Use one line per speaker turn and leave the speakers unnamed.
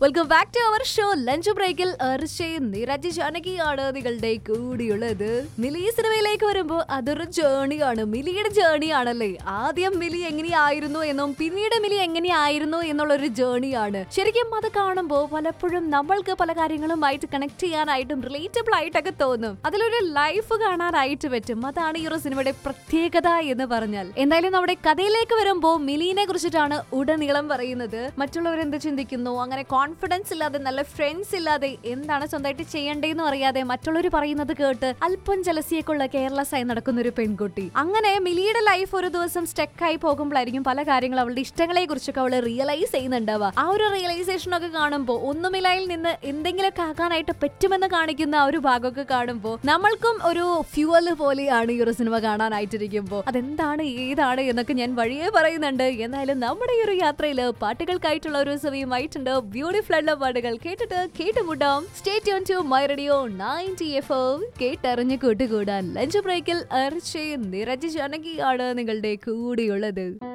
welcome back to our show lunch ബ്രേക്കിൽ അർഷയും നിരജ് ജാനകിയാണ് നിങ്ങളുടെ കൂടിയുള്ളത് മിലി സിനിമയിലേക്ക് വരുമ്പോൾ അതൊരു ജേണിയാണ് മിലിയുടെ ജേണിയാണല്ലേ ആദ്യം മിലി എങ്ങനെയായിരുന്നു എന്നും പിന്നീട് മിലി എങ്ങനെയായിരുന്നു എന്നുള്ളൊരു ജേണിയാണ് ശരിക്കും അത് കാണുമ്പോൾ പലപ്പോഴും നമ്മൾക്ക് പല കാര്യങ്ങളുമായിട്ട് കണക്ട് ചെയ്യാനായിട്ടും റിലേറ്റബിൾ ആയിട്ടൊക്കെ തോന്നും അതിലൊരു ലൈഫ് കാണാനായിട്ട് പറ്റും അതാണ് ഈ ഒരു സിനിമയുടെ പ്രത്യേകത എന്ന് പറഞ്ഞാൽ എന്തായാലും നമ്മുടെ കഥയിലേക്ക് വരുമ്പോൾ മിലിനെ കുറിച്ചിട്ടാണ് ഉടനീളം പറയുന്നത് മറ്റുള്ളവർ എന്ത് ചിന്തിക്കുന്നു അങ്ങനെ കോൺഫിഡൻസ് ഇല്ലാതെ നല്ല ഫ്രണ്ട്സ് ഇല്ലാതെ എന്താണ് സ്വന്തമായിട്ട് ചെയ്യേണ്ടതെന്ന് അറിയാതെ മറ്റുള്ളവർ പറയുന്നത് കേട്ട് അല്പം ജലസിയൊക്കെയുള്ള കെയർലെസ് ആയി നടക്കുന്ന ഒരു പെൺകുട്ടി അങ്ങനെ മിലിയുടെ ലൈഫ് ഒരു ദിവസം സ്റ്റെക്കായി പോകുമ്പോഴായിരിക്കും പല കാര്യങ്ങളും അവളുടെ ഇഷ്ടങ്ങളെ കുറിച്ചൊക്കെ അവൾ റിയലൈസ് ചെയ്യുന്നുണ്ടാവുക ആ ഒരു റിയലൈസേഷൻ ഒക്കെ കാണുമ്പോൾ ഒന്നുമില്ലായിൽ നിന്ന് എന്തെങ്കിലുമൊക്കെ ആകാനായിട്ട് പറ്റുമെന്ന് കാണിക്കുന്ന ആ ഒരു ഭാഗമൊക്കെ കാണുമ്പോൾ നമ്മൾക്കും ഒരു ഫ്യൂവൽ പോലെയാണ് ഈ ഒരു സിനിമ കാണാനായിട്ടിരിക്കുമ്പോൾ അതെന്താണ് ഏതാണ് എന്നൊക്കെ ഞാൻ വഴിയേ പറയുന്നുണ്ട് എന്നാലും നമ്മുടെ ഈ ഒരു യാത്രയിൽ പാട്ടുകൾക്കായിട്ടുള്ള ഒരു സമയമായിട്ടുണ്ട് ബ്യൂട്ടിഫുൾ ആയിട്ടുള്ള പാട്ടുകൾ കേട്ടിട്ട് കേട്ടുമുട്ടാം stay tune to my radio ninety F കേട്ടറിഞ്ഞ് കൂട്ടുകൂടാൻ ലഞ്ച് ബ്രേക്കിൽ അർച്ചയും നിരജ് ജാനകിയാണ് നിങ്ങളുടെ കൂടെയുള്ളത്